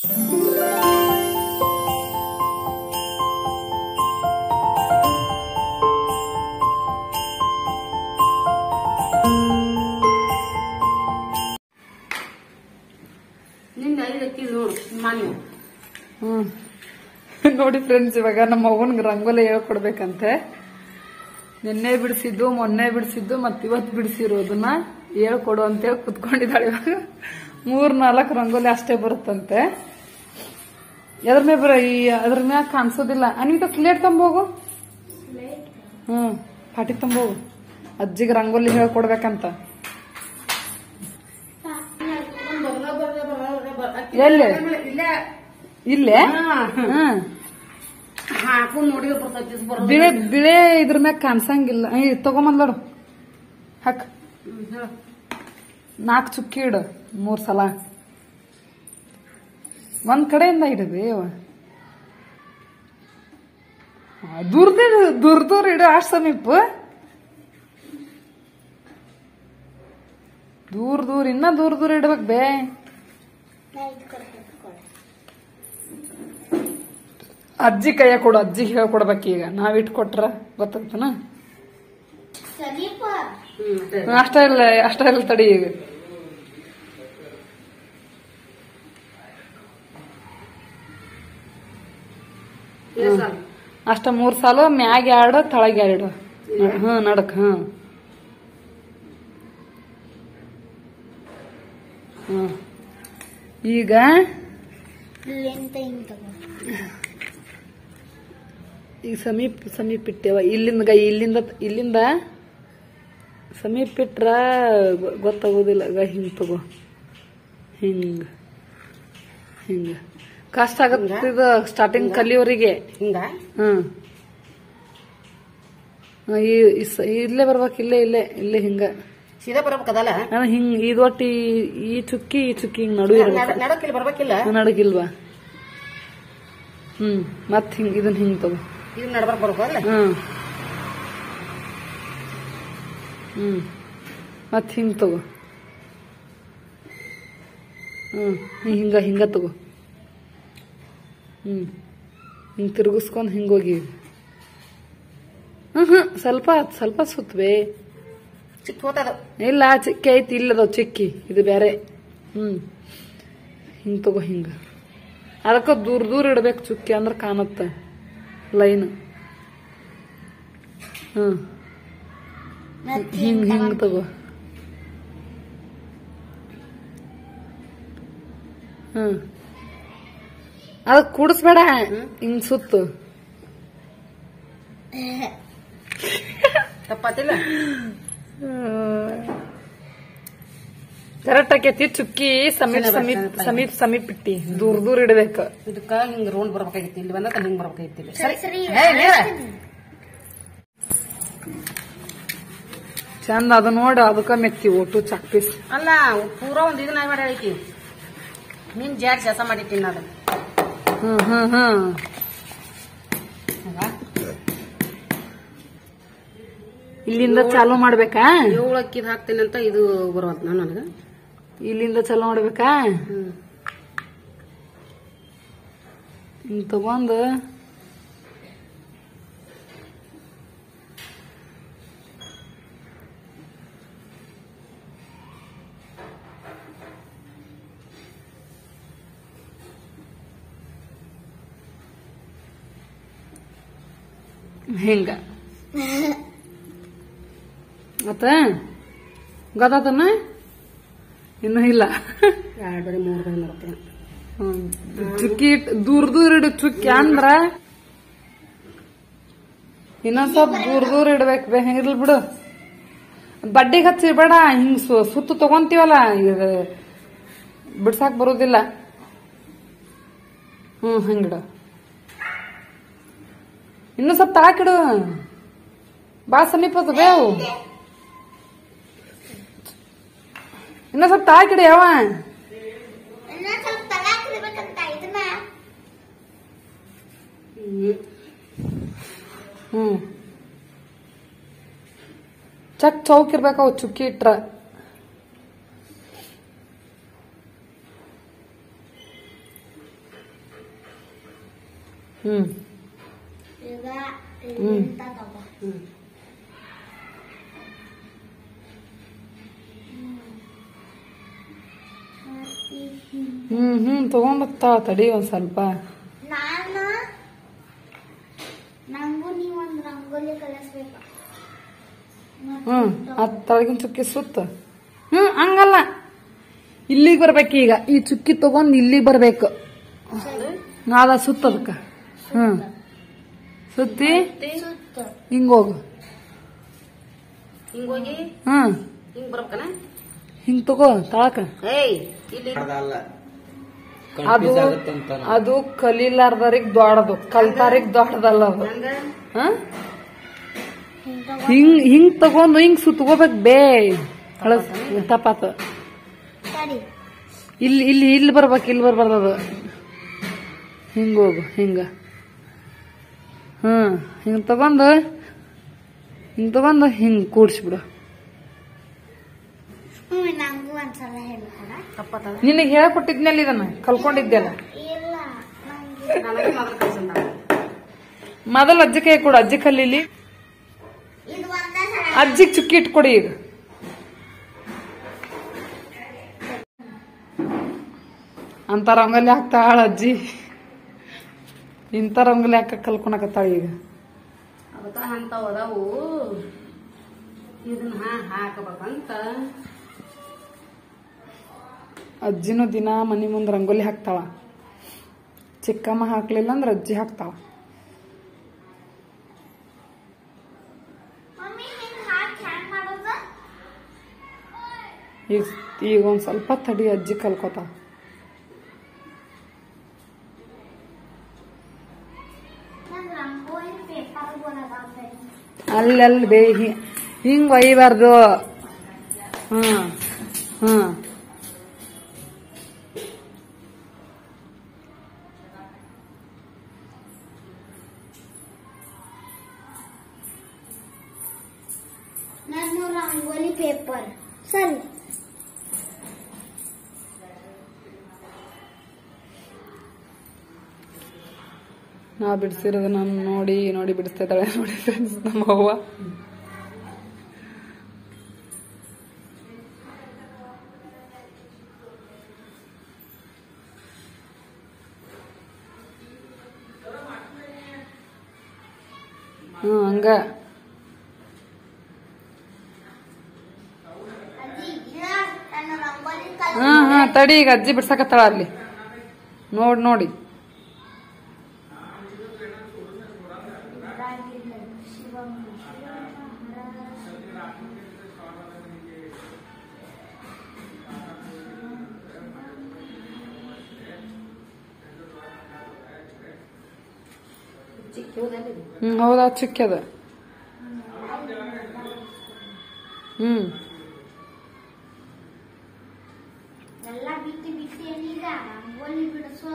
ನಿಂದ ಐದಕ್ಕೆ ನೋಡು ಮಾನ್ಯ ಹ್ಮ್ ನೋಡಿ ಫ್ರೆಂಡ್ಸ್ ಇವಾಗ ನಮ್ಮ ಅವ್ವನ್ಗೆ ರಂಗೋಲಿ ಹೇಳ್ಕೊಡ್ಬೇಕಂತೆ ನಿನ್ನೆ ಬಿಡಿಸಿದ್ದು ಮೊನ್ನೆ ಬಿಡಿಸಿದ್ದು ಮತ್ ಇವತ್ತು ಬಿಡಿಸಿರೋದನ್ನ ಹೇಳ್ಕೊಡು ಅಂತೇಳಿ ಕುತ್ಕೊಂಡಿದ್ದಾಳೆ ಇವಾಗ ಮೂರ್ ನಾಲ್ಕು ರಂಗೋಲಿ ಅಷ್ಟೇ ಬರುತ್ತಂತೆ ಎದ್ರ ಮೇಲೆ ಬರ ಈ ಅದ್ರ ಮ್ಯಾಗ ಕಾಣಿಸೋದಿಲ್ಲ ಅನಿತ ಸ್ಲೇಟ್ ತಂಬೋಗು ಹ್ಮ್ ಪಾಟಿ ತಂಬೋಗು ಅಜ್ಜಿಗೆ ರಂಗೋಲಿ ಹೇಳ್ಕೊಡ್ಬೇಕಂತ ಎಲ್ಲಿ ಇಲ್ಲೇ ಇಲ್ಲೇ ಹಾ. ಹ್ಮ್ ಹಾಕೊಂಡು ನೋಡಿದ್ರೆ ಬರ್ತೈತಿ ಬರೋದು ಬಿಳೆ ಬಿಳೆ ಇದ್ರ ಮ್ಯಾಗ ಕಾಣಿಸಂಗಿಲ್ಲ ಏ ತಗೊಂಬಂದ್ಲಡು ಹಾಕ್ ಹ್ಮ್, ಹೇಳು. ನಾಲ್ಕು ಚುಕ್ಕಿ ಇಡು ಮೂರ್ ಸಲ ಒಂದ್ ಕಡೆಯಿಂದ ಇಡಬಿ ದೂರದ ದೂರ ದೂರ ಇಡು ಅಷ್ಟು ಸಮೀಪ ದೂರ ದೂರ ಇನ್ನ ದೂರ ದೂರ ಇಡ್ಬೇಕು ಬೇ ಅಜ್ಜಿ ಕೈಯ ಕೊಡು ಅಜ್ಜಿ ಹೇಳ್ಕೊಡ್ಬೇಕು ಈಗ ನಾವ್ ಇಟ್ಕೊಟ್ರ ಗೊತ್ತಾಗ್ತನ ಹ್ಮ್, ಅಷ್ಟೇ. ಅಷ್ಟ ಇಲ್ಲ ಅಷ್ಟ ಇಲ್ಲ ತಡಿ ಈಗ ಎಷ್ಟ್ ಸಾಲು? ಅಷ್ಟ ಮೂರ್ ಸಾಲು ಮ್ಯಾಗ ಎರಡು ತಳಗ ಎರಡು ಹ್ಮ್ ನಡಕ್ ಹ್ಮ್ ಹ್ಮ್ ಈಗ ಈಗ ಸಮೀಪ ಸಮೀಪ ಇಟ್ಟೇವ ಇಲ್ಲಿಂದ ಗ ಇಲ್ಲಿಂದ ಇಲ್ಲಿಂದ ಸಮೀಪ ಇಟ್ರ ಗೊ- ಗೊತ್ತಾಗೋದಿಲ್ಲ ಗ ಹಿಂಗ್ ತಗೋ ಹಿಂಗ ಹಿಂಗ ಕಷ್ಟ ಆಗತ್ತೆ ಇದು ಸ್ಟಾರ್ಟಿಂಗ್ ಕಲಿಯೋರಿಗೆ ಹಿಂಗ ಹ್ಮ್ ಹಾ, ಈ ಈ ಸ- ಇಲ್ಲೇ ಬರ್ಬೇಕು ಇಲ್ಲೇ ಇಲ್ಲೇ ಇಲ್ಲೇ ಹಿಂಗ ಸೀದಾ ಬರ್ಬೇಕದಲ್ಲ ನಾನು ಹಿಂಗ್ ಇದು ಒಟ್ಟು ಈ- ಈ ಚುಕ್ಕಿ ಈ ಚುಕ್ಕಿ ಹಿಂಗ್ ನಡು ಇರ್ಬೇಕು ನಡಕ್ಕಿಲ್ಲಿ ಬರ್ಬೇಕಿಲ್ಲ ನಡಗಿಲ್ವಾ ಹ್ಮ್ ಮತ್ ಹಿಂಗ್ ಇದನ್ ಹಿಂಗ್ ತಗೋ ಇದು ನಡ್ಬರ್ಕ್ ಬರ್ಬೇಕಲ್ಲ ಹ್ಮ್ ಹ್ಮ್ ಮತ್ ಹಿಂಗ್ ತಗೋ ಹ್ಮ್ ಹಿಂಗ ಹಿಂಗ ತಗೋ ಹ್ಮ್ ಹಿಂಗ್ ತಿರುಗಿಸ್ಕೊಂಡ್ ಹಿಂಗೋಗಿ ಹ್ಮ್ ಹ್ಮ್ ಸ್ವಲ್ಪ ಸ್ವಲ್ಪ ಸುತ್ತವೆ ಚಿಕ್ಕ ಹೋತದ ಇಲ್ಲ ಚಿಕ್ಕಿ ಐತಿ ಇಲ್ಲದವ್ ಚಿಕ್ಕಿ ಇದು ಬೇರೆ ಹ್ಮ್ ಹಿಂಗ್ ತಗೋ ಹಿಂಗ ಅದಕ್ಕ ದೂರ ದೂರ ಇಡ್ಬೇಕು ಚುಕ್ಕಿ ಅಂದ್ರ ಕಾಣುತ್ತ ಲೈನ್ ಹ್ಮ್ ಹಿಂಗ್ ಹಿಂಗ್ ತಗೋ ಹ್ಮ್ ಅದ ಕೂಡಿಸ್ಬೇಡ ಹಿಂಗ್ ಸುತ್ತು ತಪ್ಪಾತಿಲ್ಲ ಕರೆಕ್ಟ್ ಆಕೈತಿ ಚುಕ್ಕಿ ಸಮೀಪ ಸಮೀಪ ಸಮೀಪ ಸಮೀಪ ಇಟ್ಟಿ ದೂರ ದೂರ ಇಡ್ಬೇಕು ಇದಕ್ಕ ಹಿಂಗ್ ರೌಂಡ್ ಬರ್ಬೇಕಾಗಿತ್ತು ಇಲ್ಲಿ ಬಂದ ಹಿಂಗ್ ಬರ್ಬೇಕಾಗಿತ್ತು ಇಲ್ಲಿ ಸರಿ ಸರಿ ಹೇ, ನೇರ. ಚಂದ ಅದು ನೋಡ ಅದಕ್ಕ ಮೆತ್ತಿ ಒಟ್ಟು ಚಾಕ್ ಪೀಸ್ ಅಲ್ಲ ಪೂರಾ ಒಂದ್ ಇದನ್ನ ಮಾಡಿ ಐತಿ ನಿನ್ ಜಾಡ್ ಕೆಲಸ ಮಾಡಿಟ್ಟಿನ ಅದು ಹ್ಮ್ ಹ್ಮ್ ಹ್ಮ್ ಇಲ್ಲಿಂದ ಚಾಲು ಮಾಡ್ಬೇಕಾ ಏಳು ಅಕ್ಕಿದ್ ಹಾಕ್ತೇನೆ ಅಂತ ಇದು ಬರುವಂತ ನಾನು ನನಗ ಇಲ್ಲಿಂದ ಚಾಲು ಮಾಡ್ಬೇಕಾ ಹ್ಮ್ ಹಿಂಗ್ ತಗೊಂಡ್ ಹಿಂಗ ಮತ್ತ ಗೊತ್ತಾತನ ಇನ್ನೂ ಇಲ್ಲ ಎರಡು ಬರೀ ಮೂರು ಬರೀ ಮಾಡ್ತೇನೆ ಹ್ಮ್. ಚುಕ್ಕಿ ಇಟ್- ದೂರ ದೂರ ಇಡು ಚುಕ್ಕಿ ಅಂದ್ರ ಇನ್ನೊಂದ್ ಸ್ವಲ್ಪ ದೂರ ದೂರ ಇಡ್ಬೇಕು ಬೇ ಹೆಂಗಿರ್ಲಿ ಬಿಡು ಬಡ್ಡಿಗೆ ಹಚ್ಚಿರ್ಬೇಡ ಹಿಂಗ್ ಸು- ಸುತ್ತು ತಗೊಂತೀವಲ್ಲ ಇದು ಬಿಡ್ಸಾಕ್ ಬರೋದಿಲ್ಲ ಹ್ಮ್ ಹಂಗಿಡು ಇನ್ನು ಸ್ವಲ್ಪ ತಾಕಿಡು ಬಾ ಸಮೀಪ ಅದು ಬೇವು ಇನ್ನ ಸ್ವಲ್ಪ ತಾಕಿಡು ಯಾವ ಇನ್ನ ಸ್ವಲ್ಪ ತಗಾಕಿರ್ಬೇಕಂತ ಇದನ್ನ ಹ್ಮ್ ಚಕ್ ಚೌಕ್ ಇರ್ಬೇಕು ಅವು ಚುಕ್ಕಿ ಇಟ್ರ ಹ್ಮ್ ಈಗ ಇಲ್ಲಿಂದ ತಗೋ ಹ್ಮ್ ಮತ್ತೆ ಹಿಂಗ್. ಹ್ಮ್ ಹ್ಮ್ ತಗೊಂಬತ್ತಾಳ ತಡಿ ಒಂದ್ ಸ್ವಲ್ಪ ನಾನು ನಂಗೂ ನೀವು ಒಂದು ರಂಗೋಲಿ ಕಲಿಸ್ಬೇಕು ಹ್ಮ್ ಆ ತಳಗಿನ ಚುಕ್ಕಿ ಸುತ್ತ ಹ್ಮ್ ಹಂಗಲ್ಲ ಇಲ್ಲಿಗೆ ಬರ್ಬೇಕು ಈಗ ಈ ಚುಕ್ಕಿ ತಗೊಂಡ್ ಇಲ್ಲಿಗೆ ಬರ್ಬೇಕು ನಾದ ಸುತ್ತ ಅದಕ್ಕ ಹ್ಮ್ ಸುತ್ತಿ ಸುತ್ತು ಹಿಂಗ್ ಹೋಗು ಹಿಂಗೋಗಿ ಹ್ಮ್ ಹಿಂಗ್ ಬರ್ಬೇಕನ ಹಿಂಗ್ ತಗೋ ತಳಕ ಏಯ್ ಇಲ್ಲಿ ಅಲ್ಲ ಅದು ಕನ್ಫ್ಯೂಸ್ ಆಗುತ್ತಂತ ಅದು ಕಲೀಲಾರ್ದರಿಗ್ ದೊಡ್ಡದು ಕಲ್ತಾರಿಗ್ ದೊಡ್ಡದಲ್ಲ ಅದು ಹಂಗ ಹ? ಹಿಂಗ್ ಹಿಂಗ್ ತಗೊಂಡು ಹಿಂಗ್ ಸುತ್ಕೋಬೇಕು ಬೇ ಕಳಸ್ ತಪಾತ ಸರಿ ಇಲ್ಲಿ ಇಲ್ಲಿ ಇಲ್ಲಿ ಬರ್ಬೇಕು ಇಲ್ಲಿ ಬರ್ಬಾರ್ದು ಅದು ಹಿಂಗ ಹೋಗು ಹಿಂಗ ಹ್ಮ್ ಹಿಂಗ್ ತಗೊಂಡು ಹಿಂಗ್ ತಗೊಂಡು ಹಿಂಗ್ ಕೂಡ್ಸ್ಬಿಡು ಹ್ಞೂ ನಂಗೂ ಒಂದ್ಸಲ ಹೇಳ್ಕೊಡ ತಪ್ಪತ್ತ ನಿನಗೆ ಹೇಳ್ಕೊಟ್ಟಿದ್ನಲ್ಲ ಇದನ್ನ ಕಲ್ಕೊಂಡಿದ್ದೆಲ್ಲ ಇಲ್ಲ ನಂಗೆ ನನಗೆ ಮೊದಲು ಕಳ್ಸಂದ ಮೊದಲು ಅಜ್ಜಿ ಕೈ ಕೊಡು ಅಜ್ಜಿ ಕಲೀಲಿ ಇದು ಒಂದೇ ಸಲ ಅಜ್ಜಿಗ್ ಚುಕ್ಕಿ ಇಟ್ಕೊಡಿ ಈಗ ಅಂತ ರಂಗೋಲಿ ಹಾಕ್ತಾಳ ಅಜ್ಜಿ ಇಂಥ ರಂಗೋಲಿ ಹಾಕ ಕಲ್ಕೊಳಕತ್ತಾಳ ಈಗ ಅದಕ್ಕ ಅಂತಾವ್ ಅದಾವು ಇದನ್ನ ಹಾ ಹಾಕಬೇಕಂತ ಅಜ್ಜಿನೂ ದಿನ ಮನಿ ಮುಂದೆ ರಂಗೋಲಿ ಹಾಕ್ತಾಳ ಚಿಕ್ಕಮ್ಮ ಹಾಕ್ಲಿಲ್ಲ ಅಂದ್ರೆ ಅಜ್ಜಿ ಹಾಕ್ತಾಳ ಮಮ್ಮಿ ಹಿಂಗ್ ಹಾಕಿ ಹ್ಯಾಂಗ್ ಮಾಡೋದು ಈಗ ಈಗ ಒಂದ್ ಸ್ವಲ್ಪ ತಡಿ ಅಜ್ಜಿ ಕಲ್ಕೋತಾಳ ನಂಗೆ ರಂಗೋಲಿ ಪೇಪರ್ ಬೋಲದ ಅಲ್ಲೆಲ್ಲಿ ಬೇ ಹಿ- ಹಿಂಗ್ ಒಯ್ಬಾರ್ದು ಹ್ಮ್ ಹ್ಮ್ ನಾನು ರಂಗೋಲಿ ಪೇಪರ್ ಸರಿ ನಾ ಬಿಡಿಸಿರೋದು ನಾನು ನೋಡಿ ನೋಡಿ ಬಿಡಿಸ್ತಾ ಇದ್ದಾಳೆ ನೋಡಿ ಫ್ರೆಂಡ್ಸ್ ನಮ್ಮ ಅವ್ವ ಹ್ಮ್ ಹಂಗ ಅಜ್ಜಿ ಇಲ್ಲ ನಾನು ರಂಗೋಲಿ ಕಲ ಹಾ ಹಾ ತಡಿ ಈಗ ಅಜ್ಜಿ ಬಿಡ್ಸಕತ್ತಾಳ ಅಲ್ಲಿ ನೋಡ್ ನೋಡಿ ಚಿಕ್ಕ ಹೋದಲ್ಲಿ ಹ್ಮ್ ಹೌದಾ ಚಿಕ್ಕ ಅದ ಹ್ಮ್ ಎಲ್ಲ ಬಿಟ್ಟು ಬಿಟ್ಟು ಏನೀಗ ರಂಗೋಲಿ ಬಿಡಿಸೋ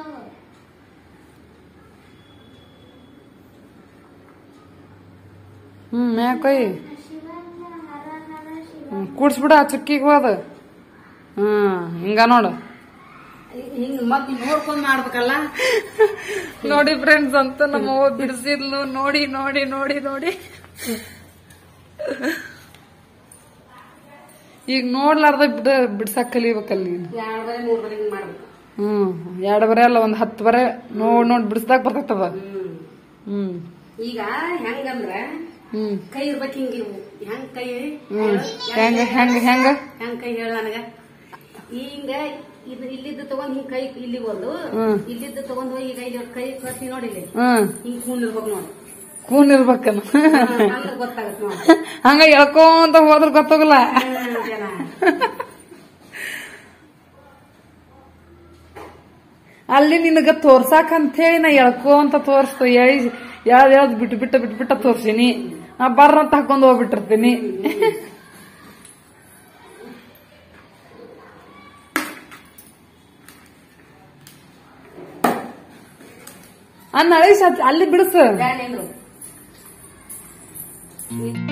ಹ್ಮ್ ಮ್ಯಾಕೈ ಶಿವನ ಹರ ಹರ ಶಿವ ಹ್ಮ್ ಕೂಡ್ಸ್ಬಿಡ ಆ ಚುಕ್ಕಿಗೆ ಹೋದ ಹ್ಮ್ ಹಿಂಗ ನೋಡು ಹಿಂಗ್ ಮತ್ ನೋಡ್ಕೊಂಡ್ ಮಾಡ್ಬೇಕಲ್ಲ ನೋಡಿ ಫ್ರೆಂಡ್ಸ್ ಅಂತ ನಮ್ಮ ಅವ್ವ ಬಿಡಿಸಿದ್ಲು ನೋಡಿ ನೋಡಿ ನೋಡಿ ನೋಡಿ ಈಗ ನೋಡ್ಲಾರ್ದ ಬಿಡ ಬಿಡ್ಸಾಕ್ ಕಲಿಬೇಕಲ್ಲ ನೀನು ಎರಡ್ ಬರೆ ಮೂರ್ ಬರೆ ಹಿಂಗ್ ಮಾಡ್ಬೇಕು ಹ್ಮ್ ಎರಡು ಬರೆ ಅಲ್ಲ ಒಂದ್ ಹತ್ತು ಬರೆ ನೋಡ್ ನೋಡ್ ಬಿಡಿಸ್ದಾಗ ಬರ್ತೈತದ ಹ್ಮ್ ಹ್ಮ್ ಈಗ ಹೆಂಗಂದ್ರ ಹ್ಮ್ ಕೈ ಇರ್ಬೇಕು ಹಿಂಗ ಹೆಂಗ್ ಕೈ ಹ್ಮ್ ಹೆಂಗ ಹೆಂಗ ಹೆಂಗ ಹೆಂಗ್ ಕೈ ಹೇಳ ನನಗ ಹಿಂಗ ಇದು ಇಲ್ಲಿದ್ದು ತಗೊಂಡ್ ಹಿಂಗ್ ಕೈ ಇಲ್ಲಿ ಒಂದು ಹ್ಮ್. ಇಲ್ಲಿದ್ದು ತಗೊಂಡ್ ಹೋಗಿ ಈಗ ಇಲ್ಲಿ ಕೈ ಕತ್ತಿ ನೋಡಿ ಇಲ್ಲಿ ಹ್ಮ್ ಹಿಂಗ್ ಕೂನ್ ಇರ್ಬೇಕು ನೋಡಿ ಕೂನ್ ಇರ್ಬೇಕನ ಹಂಗ ಗೊತ್ತಾಗತ್ ನೋಡಿ ಹಂಗ ಎಳ್ಕೊಂತ ಹೋದ್ರ ಗೊತ್ತಾಗಲ್ಲ ಹ್ಮ್, ಜನ. ಅಲ್ಲಿ ನಿನಗ ತೋರ್ಸಾಕ್ ಅಂತ ಹೇಳಿ ನಾ ಎಳ್ಕೊಂತ ತೋರ್ಸ್ತು ಎಳಿ ಯಾವ್ದ್ ಯಾವ್ದು ಬಿಟ್ಟು ಬಿಟ್ಟ ಬಿಟ್ಟು ಬಿಟ್ಟ ತೋರ್ಸಿನಿ ನಾ ಬರ್ರ ಅಂತ ಹಾಕೊಂಡ್ ಹೋಗ್ಬಿಟ್ಟಿರ್ತೀನಿ ಅನ್ನ ಅಳಿಸ್ ಅಲ್ಲಿ ಬಿಡಿಸು ಬ್ಯಾಡ ನಿಂದ್ರು.